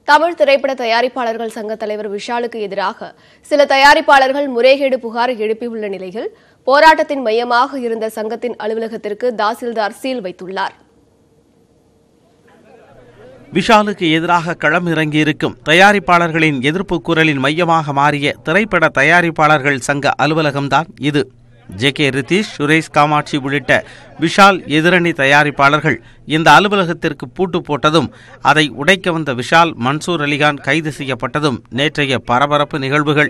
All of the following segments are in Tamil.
தமிழ் திரைப்பட தயாரிப்பாளர்கள் சங்க தலைவர் விஷாலுக்கு எதிராக சில தயாரிப்பாளர்கள் முறைகேடு புகார் எழுப்பியுள்ள நிலையில் போராட்டத்தின் மையமாக இருந்த சங்கத்தின் அலுவலகத்திற்கு தாசில்தார் சீல் வைத்துள்ளார் விஷாலுக்கு எதிராக களம் இறங்கியிருக்கும் தயாரிப்பாளர்களின் எதிர்ப்பு குரலின் மையமாக மாறிய திரைப்பட தயாரிப்பாளர்கள் சங்க அலுவலகம்தான் இது ஜே கே ரிதீஷ் சுரேஷ் காமாட்சி உள்ளிட்ட விஷால் எதிரணி தயாரிப்பாளர்கள் இந்த அலுவலகத்திற்கு பூட்டு போட்டதும் அதை உடைக்க வந்த விஷால் மன்சூர் அலிகான் கைது செய்யப்பட்டதும் நேற்றைய பரபரப்பு நிகழ்வுகள்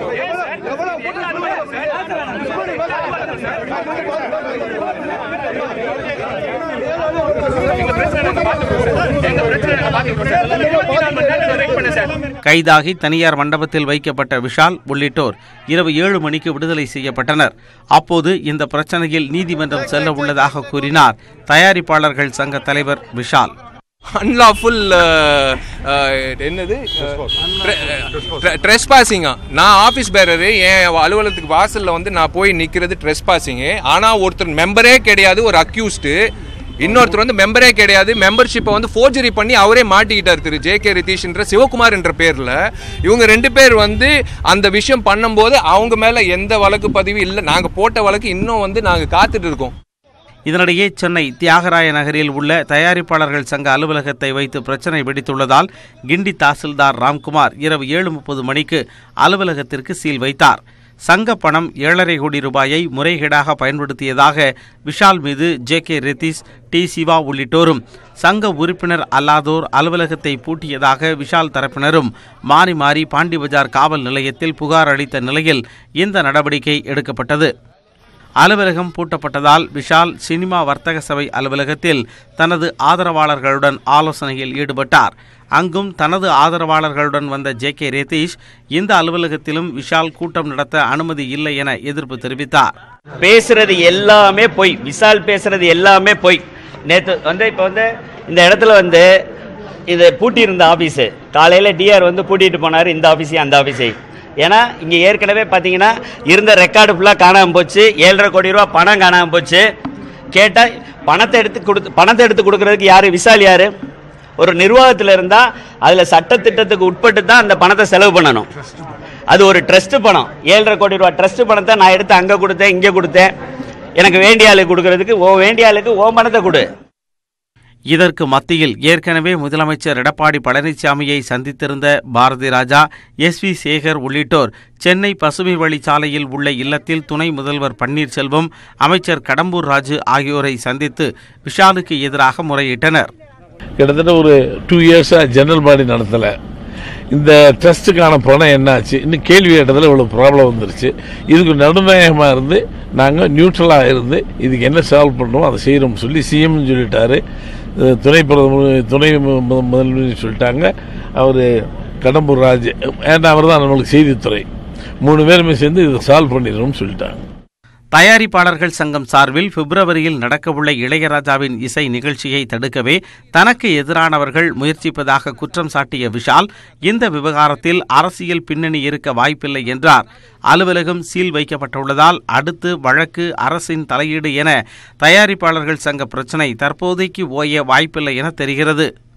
கைதாகி தனியார் மண்டபத்தில் வைக்கப்பட்ட விஷால் உள்ளிட்டோர் இரவு ஏழு மணிக்கு விடுதலை செய்யப்பட்டனர் அப்போது இந்த பிரச்சனையில் நீதிமன்றம் செல்ல உள்ளதாக கூறினார் தயாரிப்பாளர்கள் சங்க தலைவர் விஷால் அன்லாஃபுல் என்னது ட்ரெஸ்பாசிங்கா நான் ஆஃபீஸ் பேரரு என் அலுவலகத்துக்கு வாசலில் வந்து நான் போய் நிற்கிறது ட்ரெஸ்பாசிங்கு ஆனால் ஒருத்தர் மெம்பரே கிடையாது ஒரு அக்யூஸ்டு இன்னொருத்தர் வந்து மெம்பரே கிடையாது மெம்பர்ஷிப்பை வந்து ஃபோர்ஜரி பண்ணி அவரே மாட்டிக்கிட்டார் திரு ஜே கே ரிதீஷ்ன்ற சிவகுமார் என்ற பேரில் இவங்க ரெண்டு பேர் வந்து அந்த விஷயம் பண்ணும்போது அவங்க மேலே எந்த வழக்கு பதிவு இல்லை நாங்கள் போட்ட வழக்கு இன்னும் வந்து நாங்கள் காத்துட்டு இருக்கோம் இதனிடையே சென்னை தியாகராய நகரில் உள்ள தயாரிப்பாளர்கள் சங்க அலுவலகத்தை வைத்து பிரச்சனை வெடித்துள்ளதால் கிண்டி தாசில்தார் ராம்குமார் இரவு ஏழு முப்பது மணிக்கு அலுவலகத்திற்கு சீல் வைத்தார் சங்க பணம் ஏழரை கோடி ரூபாயை முறைகேடாக பயன்படுத்தியதாக விஷால் மீது J K Ritheesh T Siva உள்ளிட்டோரும் சங்க உறுப்பினர் அல்லாதோர் அலுவலகத்தை பூட்டியதாக விஷால் தரப்பினரும் மாறி மாறி பாண்டி பஜார் காவல் நிலையத்தில் புகார் அளித்த நிலையில் இந்த நடவடிக்கை எடுக்கப்பட்டது அலுவலகம் பூட்டப்பட்டதால் விஷால் சினிமா வர்த்தக சபை அலுவலகத்தில் தனது ஆதரவாளர்களுடன் ஆலோசனையில் ஈடுபட்டார் அங்கும் தனது ஆதரவாளர்களுடன் வந்த ஜே கே ரேதீஷ் இந்த அலுவலகத்திலும் விஷால் கூட்டம் நடத்த அனுமதி இல்லை என எதிர்ப்பு தெரிவித்தார் பேசுறது எல்லாமே பொய் விஷால் பேசுறது எல்லாமே பொய் நேற்று வந்து இப்போ வந்து இந்த இடத்துல வந்து இது பூட்டி இருந்த ஆஃபீஸு காலையில் டிஆர் வந்து பூட்டிட்டு போனார் இந்த ஆஃபீஸையும் அந்த ஆஃபீஸையும் ஏன்னா இங்கே ஏற்கனவே பார்த்தீங்கன்னா இருந்த ரெக்கார்டு ஃபுல்லாக காணாமல் போச்சு ஏழரை கோடி ரூபா பணம் காணாமல் போச்சு கேட்டால் பணத்தை எடுத்து கொடுத்து பணத்தை எடுத்து கொடுக்கறதுக்கு யார் விஷால் யார் ஒரு நிர்வாகத்தில் இருந்தால் அதில் சட்டத்திட்டத்துக்கு உட்பட்டு தான் அந்த பணத்தை செலவு பண்ணணும் அது ஒரு ட்ரஸ்ட் பணம் ஏழரை கோடி ரூபா ட்ரஸ்ட் பணத்தை நான் எடுத்து அங்கே கொடுத்தேன் இங்கே கொடுத்தேன் எனக்கு வேண்டிய ஆளுக்கு கொடுக்கறதுக்கு ஓ வேண்டிய ஆளுக்கு ஓ பணத்தை கொடு இதற்கு மத்தியில் ஏற்கனவே முதலமைச்சர் எடப்பாடி பழனிசாமியை சந்தித்திருந்த பாரதி ராஜா எஸ் வி சேகர் உள்ளிட்டோர் சென்னை பசுமை வழிச்சாலையில் உள்ள இல்லத்தில் துணை முதல்வர் பன்னீர்செல்வம் அமைச்சர் கடம்பூர் ராஜு ஆகியோரை சந்தித்து விஷாலுக்கு எதிராக முறையிட்டனர் கிட்டத்தட்ட ஒரு டூ இயர்ஸாக ஜெனரல் பாடி நடத்தலை இந்த ட்ரஸ்ட்டுக்கான பணம் என்னாச்சு இன்னும் கேள்வி கேட்டதில் இவ்வளோ ப்ராப்ளம் வந்துருச்சு இதுக்கு நடுநாயகமாக இருந்து நாங்கள் நியூட்ரலாக இருந்து இதுக்கு என்ன சால்வ் பண்ணுறோம் அதை செய்கிறோம்னு சொல்லி சிஎம்னு சொல்லிட்டாரு அஹ் துணை பிரதமர் துணை மு- மு- முதல்வர் சொல்லிட்டாங்க அவர் கடம்பூர் ராஜ் ஏன்னா அவர் தான் நம்மளுக்கு செய்தித்துறை மூணு பேருமே சேர்ந்து இதை சால்வ் பண்ணிடுறோம்னு சொல்லிட்டாங்க தயாரிப்பாளர்கள் சங்கம் சார்பில் பிப்ரவரியில் நடக்கவுள்ள இளையராஜாவின் இசை நிகழ்ச்சியை தடுக்கவே தனக்கு எதிரானவர்கள் முயற்சிப்பதாக குற்றம் சாட்டிய விஷால் இந்த விவகாரத்தில் அரசியல் பின்னணி இருக்க வாய்ப்பில்லை என்றார் அலுவலகம் சீல் வைக்கப்பட்டுள்ளதால் அடுத்து வழக்கு அரசின் தலையீடு என தயாரிப்பாளர்கள் சங்க பிரச்சினை தற்போதைக்கு ஓய வாய்ப்பில்லை என தெரிகிறது